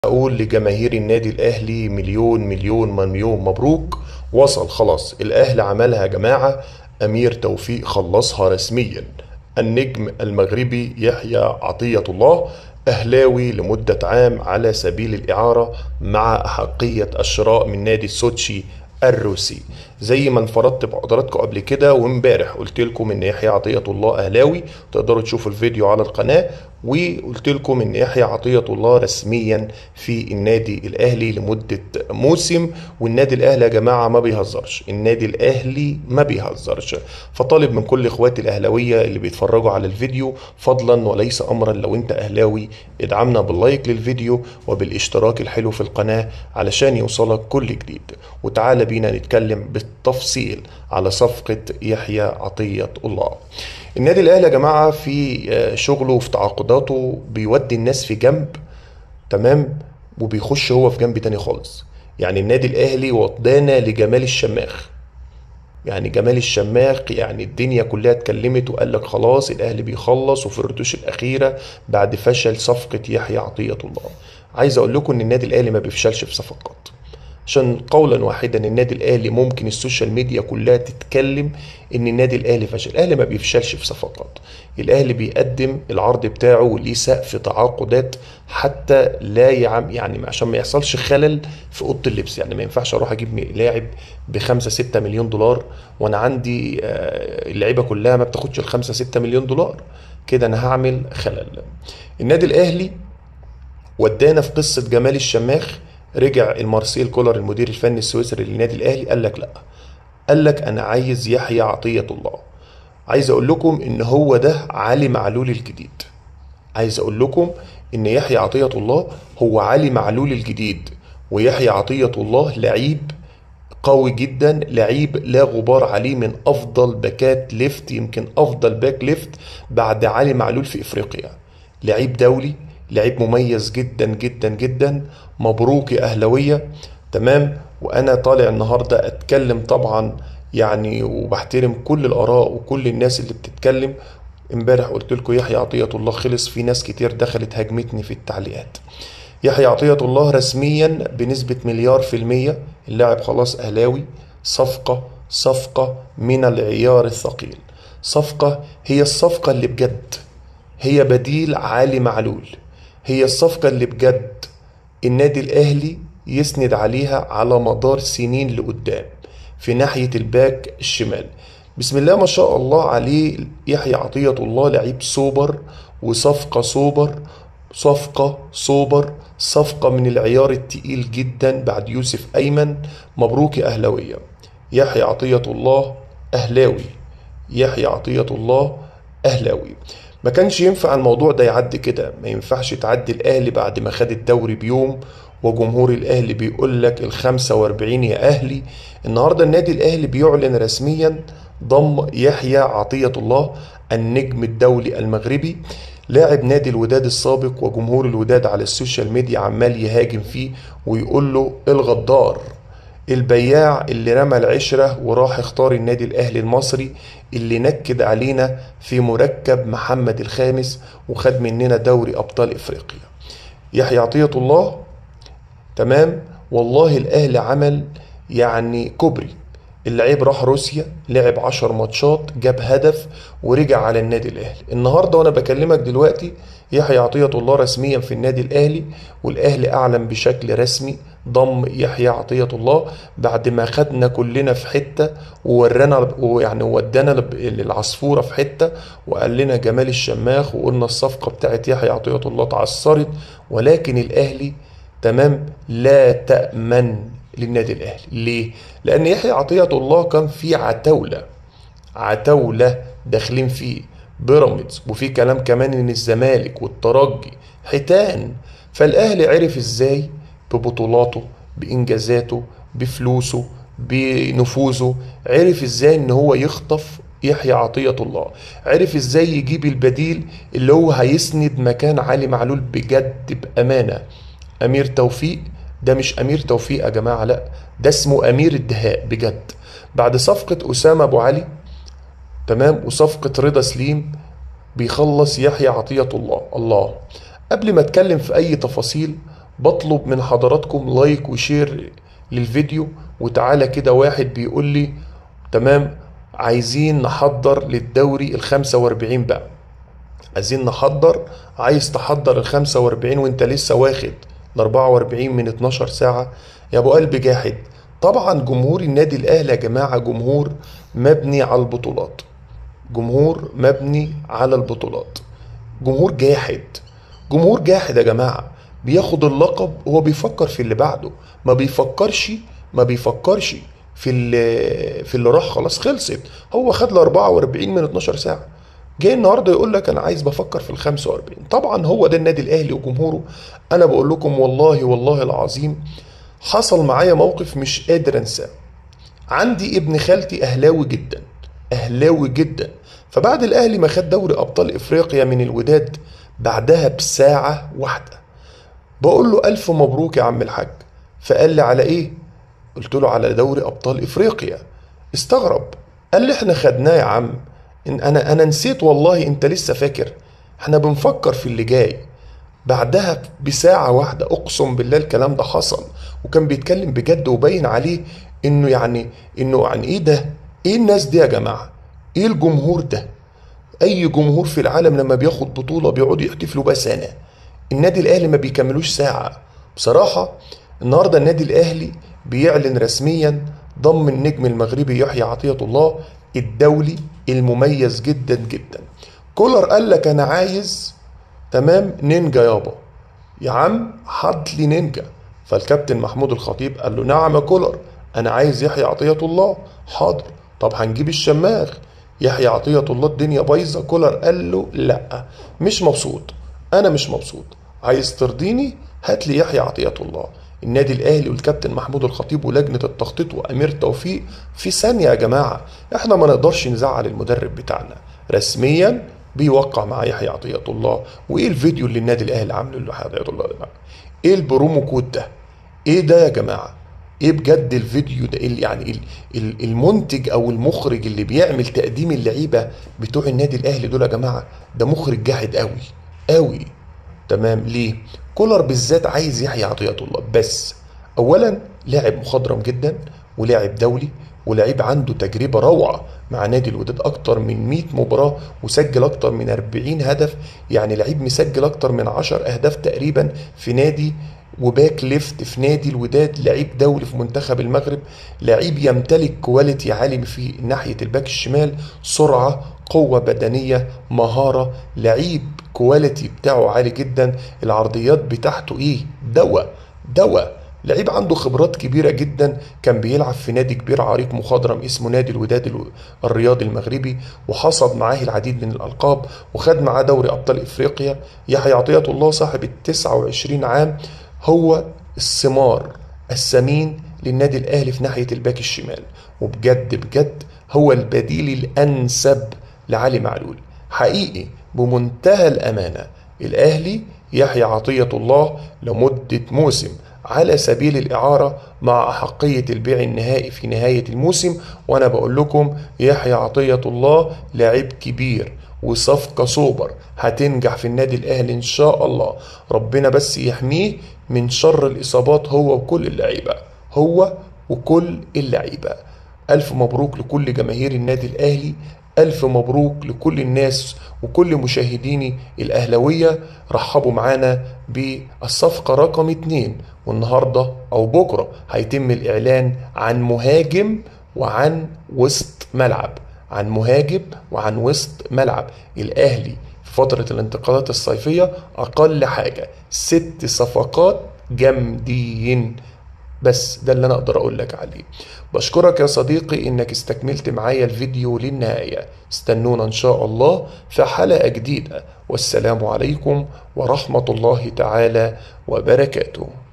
أقول لجماهير النادي الأهلي مليون مليون مليون مبروك وصل خلاص الأهلي عملها يا جماعة أمير توفيق خلصها رسميا النجم المغربي يحيى عطية الله أهلاوي لمدة عام على سبيل الإعارة مع أحقية الشراء من نادي سوتشي الروسي زي ما انفردت بحضراتكم قبل كده وامبارح قلت لكم ان يحيى عطية الله اهلاوي تقدروا تشوفوا الفيديو على القناة وقلت لكم ان يحيى عطية الله رسميا في النادي الاهلي لمدة موسم والنادي الاهلي يا جماعة ما بيهزرش النادي الاهلي ما بيهزرش فطالب من كل اخواتي الاهلاوية اللي بيتفرجوا على الفيديو فضلا وليس امرا لو انت اهلاوي ادعمنا باللايك للفيديو وبالاشتراك الحلو في القناة علشان يوصلك كل جديد وتعالى بينا نتكلم بالتفصيل على صفقة يحيى عطية الله النادي الاهلي يا جماعة في شغله وفي تعاقداته بيودي الناس في جنب تمام وبيخش هو في جنب تاني خالص يعني النادي الاهلي ودانا لجمال الشماخ يعني جمال الشماخ يعني الدنيا كلها اتكلمت وقال لك خلاص الاهلي بيخلص وفي الردوش الاخيره بعد فشل صفقه يحيى عطيه الله عايز اقول لكم ان النادي الاهلي ما بيفشلش في صفقات عشان قولا واحدا النادي الاهلي ممكن السوشيال ميديا كلها تتكلم ان النادي الاهلي فشل الاهلي ما بيفشلش في صفقات الاهلي بيقدم العرض بتاعه وليه سقف تعاقدات حتى لا يعم يعني عشان ما يحصلش خلل في اوضه اللبس يعني ما ينفعش اروح اجيب لاعب ب 5 6 مليون دولار وانا عندي اللعيبه كلها ما بتاخدش ال 5 6 مليون دولار كده انا هعمل خلل النادي الاهلي ودانا في قصه جمال الشماخ رجع المارسيل كولر المدير الفني السويسري للنادي الاهلي قال لك لا قال لك انا عايز يحيى عطيه الله عايز اقول لكم ان هو ده علي معلول الجديد عايز اقول لكم ان يحيى عطيه الله هو علي معلول الجديد ويحيى عطيه الله لعيب قوي جدا لعيب لا غبار عليه من افضل باكات ليفت يمكن افضل باك ليفت بعد علي معلول في افريقيا لعيب دولي لعيب مميز جدا جدا جدا مبروك يا اهلاويه تمام وانا طالع النهارده اتكلم طبعا يعني وبحترم كل الاراء وكل الناس اللي بتتكلم امبارح قلت لكم يحيى عطيه الله خلص في ناس كتير دخلت هجمتني في التعليقات يحيى عطيه الله رسميا بنسبه مليار في الميه اللاعب خلاص اهلاوي صفقه صفقه من العيار الثقيل صفقه هي الصفقه اللي بجد هي بديل علي معلول هي الصفقة اللي بجد النادي الأهلي يسند عليها على مدار سنين لقدام في ناحية الباك الشمال بسم الله ما شاء الله عليه يحيى عطية الله لعيب سوبر وصفقة سوبر صفقة سوبر صفقة من العيار التقيل جدا بعد يوسف أيمن مبروك يا أهلاوية يحيى عطية الله أهلاوي يحيى عطية الله أهلاوي ما كانش ينفع الموضوع ده يعدي كده ما ينفعش تعدي الاهلي بعد ما خد الدوري بيوم وجمهور الاهلي بيقول لك ال 45 يا اهلي النهارده النادي الاهلي بيعلن رسميا ضم يحيى عطية الله النجم الدولي المغربي لاعب نادي الوداد السابق وجمهور الوداد على السوشيال ميديا عمال يهاجم فيه ويقول له الغدار البياع اللي رمى العشرة وراح اختار النادي الأهلي المصري اللي نكد علينا في مركب محمد الخامس وخد مننا دوري أبطال إفريقيا يحيى عطية الله تمام والله الأهلي عمل يعني كوبري اللعيب راح روسيا لعب عشر ماتشات جاب هدف ورجع على النادي الأهلي النهاردة وأنا بكلمك دلوقتي يحيى عطية الله رسميا في النادي الأهلي والأهلي أعلن بشكل رسمي ضم يحيى عطية الله بعد ما خدنا كلنا في حتة وورانا ويعني ودانا للعصفورة في حتة وقال لنا جمال الشماخ وقلنا الصفقة بتاعت يحيى عطية الله اتعثرت ولكن الأهلي تمام لا تأمن للنادي الأهلي ليه؟ لأن يحيى عطية الله كان في عتاولة عتاولة داخلين فيه بيراميدز وفي كلام كمان ان الزمالك والترجي حيتان فالاهلي عرف ازاي ببطولاته بانجازاته بفلوسه بنفوذه عرف ازاي ان هو يخطف يحيى عطية الله عرف ازاي يجيب البديل اللي هو هيسند مكان علي معلول بجد بأمانة أمير توفيق ده مش أمير توفيق يا جماعة لا ده اسمه أمير الدهاء بجد بعد صفقة أسامة أبو علي تمام وصفقة رضا سليم بيخلص يحيى عطية الله الله قبل ما اتكلم في اي تفاصيل بطلب من حضراتكم لايك وشير للفيديو وتعالى كده واحد بيقول لي تمام عايزين نحضر للدوري ال 45 بقى عايزين نحضر عايز تحضر ال 45 وانت لسه واخد ال 44 من 12 ساعة يا ابو قلب جاحد طبعا جمهور النادي الاهلي يا جماعة جمهور مبني على البطولات جمهور مبني على البطولات جمهور جاحد جمهور جاحد يا جماعة بياخد اللقب وهو بيفكر في اللي بعده ما بيفكرش ما بيفكرش في اللي في اللي راح خلاص خلصت هو خد ال 44 من 12 ساعة جاي النهارده يقول لك انا عايز بفكر في ال 45 طبعا هو ده النادي الاهلي وجمهوره انا بقول لكم والله والله العظيم حصل معايا موقف مش قادر انساه عندي ابن خالتي اهلاوي جدا اهلاوي جدا فبعد الاهلي ما خد دوري ابطال افريقيا من الوداد بعدها بساعه واحده بقول له الف مبروك يا عم الحاج فقال لي على ايه قلت له على دوري ابطال افريقيا استغرب قال لي احنا خدناه يا عم إن انا انا نسيت والله انت لسه فاكر احنا بنفكر في اللي جاي بعدها بساعة واحدة أقسم بالله الكلام ده حصل وكان بيتكلم بجد وباين عليه إنه يعني إنه يعني إيه ده؟ إيه الناس دي يا جماعة؟ إيه الجمهور ده؟ أي جمهور في العالم لما بياخد بطولة بيقعدوا يحتفلوا بقى سنة النادي الأهلي ما بيكملوش ساعة بصراحة النهاردة النادي الأهلي بيعلن رسميا ضم النجم المغربي يحيى عطية الله الدولي المميز جدا جدا كولر قال لك أنا عايز تمام نينجا يابا يا عم حط لي نينجا فالكابتن محمود الخطيب قال له نعم يا كولر انا عايز يحيى عطية الله حاضر طب هنجيب الشماغ يحيى عطية الله الدنيا بايظة كولر قال له لا مش مبسوط انا مش مبسوط عايز ترضيني هات لي يحيى عطية الله النادي الاهلي والكابتن محمود الخطيب ولجنه التخطيط وامير توفيق في ثانيه يا جماعه احنا ما نقدرش نزعل المدرب بتاعنا رسميا بيوقع مع يحيى عطية الله وايه الفيديو اللي النادي الاهلي عامله ليحيى عطية الله ده بقى ايه البرومو كود ده ايه ده يا جماعه ايه بجد الفيديو ده إيه يعني ال- ال- المنتج او المخرج اللي بيعمل تقديم اللعيبه بتوع النادي الاهلي دول يا جماعه ده مخرج جاحد قوي قوي تمام ليه كولر بالذات عايز يحيى عطية الله بس اولا لاعب مخضرم جدا ولاعب دولي ولعيب عنده تجربة روعة مع نادي الوداد أكتر من 100 مباراة وسجل أكتر من 40 هدف يعني لعيب مسجل أكتر من 10 أهداف تقريبا في نادي وباك ليفت في نادي الوداد لعيب دولي في منتخب المغرب لعيب يمتلك كواليتي عالي في ناحية الباك الشمال سرعة قوة بدنية مهارة لعيب كواليتي بتاعه عالي جدا العرضيات بتاعته ايه دواء دواء لعيب عنده خبرات كبيرة جدا كان بيلعب في نادي كبير عريق مخضرم اسمه نادي الوداد الو- الرياضي المغربي وحصد معاه العديد من الألقاب وخد معاه دوري أبطال إفريقيا يحيى عطية الله صاحب ال 29 عام هو الثمار الثمين للنادي الأهلي في ناحية الباك الشمال وبجد بجد هو البديل الأنسب لعلي معلول حقيقي بمنتهى الأمانة الأهلي يحيى عطية الله لمدة موسم على سبيل الإعارة مع أحقية البيع النهائي في نهاية الموسم وأنا بقول لكم يحيى عطية الله لاعب كبير وصفقة سوبر هتنجح في النادي الأهلي إن شاء الله ربنا بس يحميه من شر الإصابات هو وكل اللعيبة هو وكل اللعيبة ألف مبروك لكل جماهير النادي الأهلي ألف مبروك لكل الناس وكل مشاهديني الأهلوية رحبوا معانا بالصفقة رقم اتنين والنهاردة أو بكرة هيتم الإعلان عن مهاجم وعن وسط ملعب عن مهاجم وعن وسط ملعب الأهلي في فترة الانتقالات الصيفية أقل حاجة ست صفقات جامدين بس ده اللي انا اقدر اقول لك عليه بشكرك يا صديقي انك استكملت معايا الفيديو للنهاية استنونا ان شاء الله في حلقة جديدة والسلام عليكم ورحمة الله تعالى وبركاته